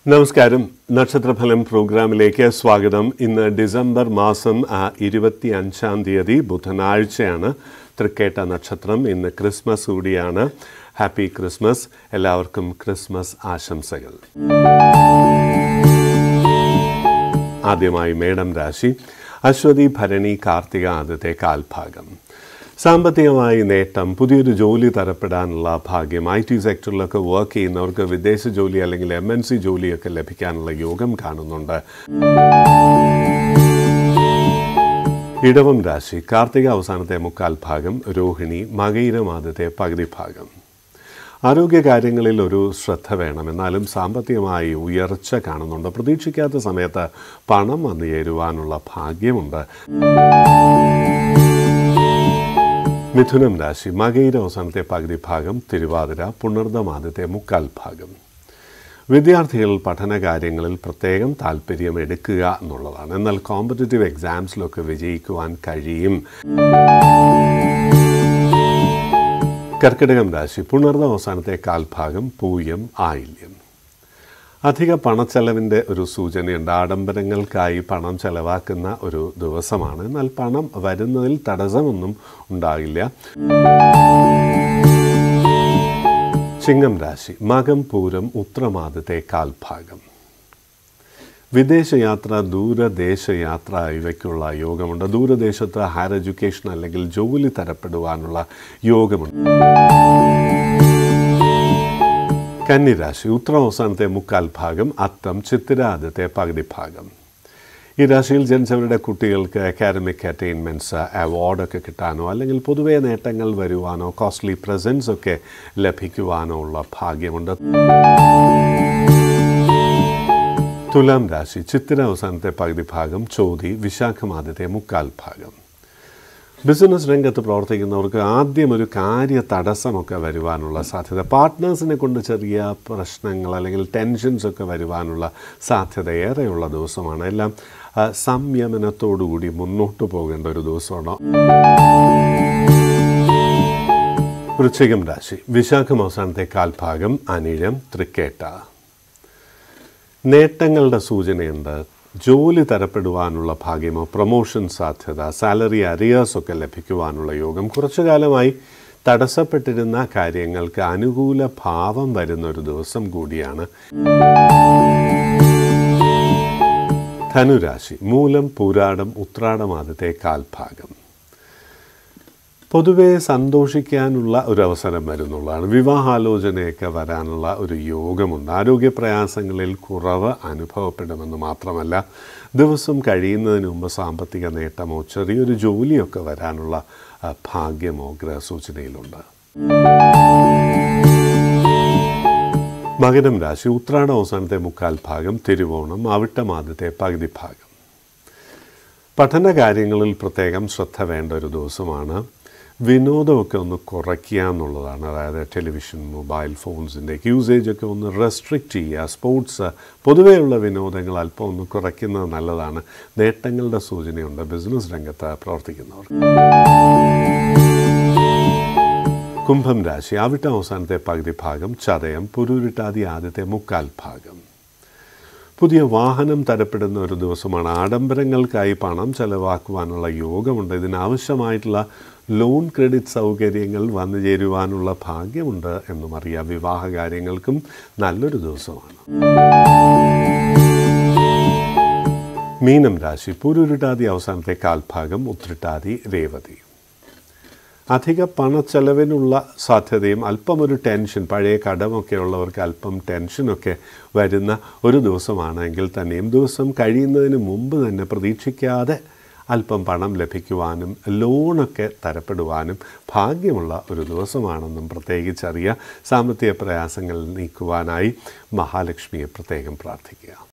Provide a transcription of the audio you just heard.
നമസ്കാരം നക്ഷത്രഫലം പ്രോഗ്രാമിലേക്ക് സ്വാഗതം ഇന്ന് ഡിസംബർ മാസം ആ, ഇരുപത്തി അഞ്ചാം തീയതി ബുധനാഴ്ചയാണ് തൃക്കേട്ട നക്ഷത്രം ഇന്ന് ക്രിസ്മസ് കൂടിയാണ് ഹാപ്പി ക്രിസ്മസ് എല്ലാവർക്കും ക്രിസ്മസ് ആശംസകൾ ആദ്യമായി മേടം രാശി അശ്വതി ഭരണി കാർത്തിക ആദ്യത്തെ കാൽഭാഗം സാമ്പത്തികമായി നേട്ടം പുതിയൊരു ജോലി തരപ്പെടാനുള്ള ഭാഗ്യം ഐ ടി സെക്ടറിലൊക്കെ വർക്ക് ചെയ്യുന്നവർക്ക് വിദേശ ജോലി അല്ലെങ്കിൽ എം എൻ സി ജോലിയൊക്കെ ലഭിക്കാനുള്ള യോഗം കാണുന്നുണ്ട് ഇടവം രാശി കാർത്തിക അവസാനത്തെ മുക്കാൽ ഭാഗം രോഹിണി മകയിരം ആദ്യത്തെ പകുതി ഭാഗം ആരോഗ്യകാര്യങ്ങളിൽ ഒരു ശ്രദ്ധ വേണം എന്നാലും സാമ്പത്തികമായി ഉയർച്ച കാണുന്നുണ്ട് പ്രതീക്ഷിക്കാത്ത സമയത്ത് പണം വന്നു ചേരുവാനുള്ള ഭാഗ്യമുണ്ട് മിഥുനം രാശി മകയിര അവസാനത്തെ പകുതി ഭാഗം തിരുവാതിര പുണർദം ആദ്യത്തെ മുക്കാൽ ഭാഗം വിദ്യാർത്ഥികൾ പഠനകാര്യങ്ങളിൽ പ്രത്യേകം താല്പര്യം എടുക്കുക എന്നുള്ളതാണ് എന്നാൽ കോമ്പറ്റേറ്റീവ് എക്സാംസിലൊക്കെ വിജയിക്കുവാൻ കഴിയും കർക്കിടകം രാശി പുണർന്ന അവസാനത്തെ കാൽഭാഗം പൂയം ആയില്യം അധിക പണച്ചെലവിൻ്റെ ഒരു സൂചനയുണ്ട് ആഡംബരങ്ങൾക്കായി പണം ചെലവാക്കുന്ന ഒരു ദിവസമാണ് എന്നാൽ പണം വരുന്നതിൽ തടസ്സമൊന്നും ഉണ്ടാകില്ല ചിങ്ങം രാശി മകം പൂരം ഉത്രമാദത്തെ കാൽഭാഗം വിദേശയാത്ര ദൂരദേശയാത്ര ഇവയ്ക്കുള്ള യോഗമുണ്ട് ദൂരദേശത്ത് ഹയർ എഡ്യൂക്കേഷൻ അല്ലെങ്കിൽ ജോലി തരപ്പെടുവാനുള്ള യോഗമുണ്ട് കന്നിരാശി ഉത്തര അവസാനത്തെ മുക്കാൽ ഭാഗം അത്തം ചിത്തിര ആദ്യത്തെ പകുതി ഭാഗം ഈ രാശിയിൽ ജനിച്ചവരുടെ കുട്ടികൾക്ക് അക്കാഡമിക് അറ്റൈൻമെൻറ്റ്സ് അവാർഡൊക്കെ കിട്ടാനോ അല്ലെങ്കിൽ പൊതുവെ നേട്ടങ്ങൾ വരുവാനോ കോസ്റ്റ്ലി പ്രസൻസ് ഒക്കെ ലഭിക്കുവാനോ ഉള്ള ഭാഗ്യമുണ്ട് തുലാം രാശി ചിത്തിര അവസാനത്തെ പകുതി ഭാഗം ചോതി വിശാഖം ആദ്യത്തെ മുക്കാൽ ഭാഗം ബിസിനസ് രംഗത്ത് പ്രവർത്തിക്കുന്നവർക്ക് ആദ്യം ഒരു കാര്യ തടസ്സമൊക്കെ വരുവാനുള്ള സാധ്യത പാർട്ട്നേഴ്സിനെ കൊണ്ട് ചെറിയ പ്രശ്നങ്ങൾ അല്ലെങ്കിൽ ടെൻഷൻസ് ഒക്കെ വരുവാനുള്ള സാധ്യത ഏറെയുള്ള ദിവസമാണ് എല്ലാം ആ, സംയമനത്തോടുകൂടി മുന്നോട്ട് പോകേണ്ട ഒരു ദിവസമാണ് വൃശ്ചികം രാശി വിശാഖം അവസാനത്തെ കാൽഭാഗം അനിഴം തൃക്കേട്ട നേട്ടങ്ങളുടെ സൂചനയുണ്ട് ജോലി തരപ്പെടുവാനുള്ള ഭാഗ്യമോ പ്രൊമോഷൻ സാധ്യത സാലറി അരിയേഴ്സ് ഒക്കെ ലഭിക്കുവാനുള്ള യോഗം കുറച്ചു കാലമായി തടസ്സപ്പെട്ടിരുന്ന കാര്യങ്ങൾക്ക് അനുകൂല ഭാവം വരുന്ന ഒരു ദിവസം കൂടിയാണ് ധനുരാശി മൂലം പൂരാടം ഉത്രാടം ആദ്യത്തെ കാൽഭാഗം പൊതുവെ സന്തോഷിക്കാനുള്ള ഒരു അവസരം വരുന്നുള്ളതാണ് വിവാഹാലോചനയൊക്കെ വരാനുള്ള ഒരു യോഗമുണ്ട് ആരോഗ്യ പ്രയാസങ്ങളിൽ കുറവ് അനുഭവപ്പെടുമെന്ന് മാത്രമല്ല ദിവസം കഴിയുന്നതിന് മുമ്പ് സാമ്പത്തിക നേട്ടമോ ചെറിയൊരു ജോലിയൊക്കെ വരാനുള്ള ആ, ഭാഗ്യമോ ഗ്രഹസൂചനയിലുണ്ട് മകരം രാശി ഉത്രാടം അവസാനത്തെ മുക്കാൽ ഭാഗം തിരുവോണം അവിട്ടം ആദ്യത്തെ പകുതി ഭാഗം പഠന കാര്യങ്ങളിൽ പ്രത്യേകം ശ്രദ്ധ വേണ്ട ഒരു ദിവസമാണ് വിനോദമൊക്കെ ഒന്ന് കുറയ്ക്കുക എന്നുള്ളതാണ് അതായത് ടെലിവിഷൻ മൊബൈൽ ഫോൺസിൻ്റെ യൂസേജ് ഒക്കെ ഒന്ന് റെസ്ട്രിക്റ്റ് ചെയ്യുക സ്പോർട്സ് പൊതുവെയുള്ള വിനോദങ്ങൾ അല്പം ഒന്ന് കുറയ്ക്കുന്നത് നല്ലതാണ് നേട്ടങ്ങളുടെ സൂചനയുണ്ട് ബിസിനസ് രംഗത്ത് പ്രവർത്തിക്കുന്നവർ കുംഭം രാശി അവിട്ട അവസാനത്തെ പകുതി ഭാഗം ചതയം പുരൂരിട്ടാതി ആദ്യത്തെ മുക്കാൽ ഭാഗം പുതിയ വാഹനം തരപ്പെടുന്ന ഒരു ദിവസമാണ് ആഡംബരങ്ങൾക്കായി പണം ചെലവാക്കുവാനുള്ള യോഗമുണ്ട് ഇതിനാവശ്യമായിട്ടുള്ള ലോൺ ക്രെഡിറ്റ് സൗകര്യങ്ങൾ വന്നു ചേരുവാനുള്ള ഭാഗ്യമുണ്ട് എന്നും അറിയാം വിവാഹ കാര്യങ്ങൾക്കും നല്ലൊരു ദിവസമാണ് മീനം രാശി പുരുരുട്ടാതി അവസാനത്തെ കാൽഭാഗം ഉത്രിട്ടാതി രേവതി അധിക പണച്ചെലവിനുള്ള സാധ്യതയും അല്പം ഒരു ടെൻഷൻ പഴയ കടമൊക്കെ ഉള്ളവർക്ക് അല്പം ടെൻഷനൊക്കെ വരുന്ന ഒരു ദിവസമാണെങ്കിൽ തന്നെയും ദിവസം കഴിയുന്നതിന് മുമ്പ് തന്നെ പ്രതീക്ഷിക്കാതെ അല്പം പണം ലഭിക്കുവാനും ലോണൊക്കെ തരപ്പെടുവാനും ഭാഗ്യമുള്ള ഒരു ദിവസമാണെന്നും പ്രത്യേകിച്ചറിയുക സാമ്പത്തിക പ്രയാസങ്ങൾ നീക്കുവാനായി മഹാലക്ഷ്മിയെ പ്രത്യേകം പ്രാർത്ഥിക്കുക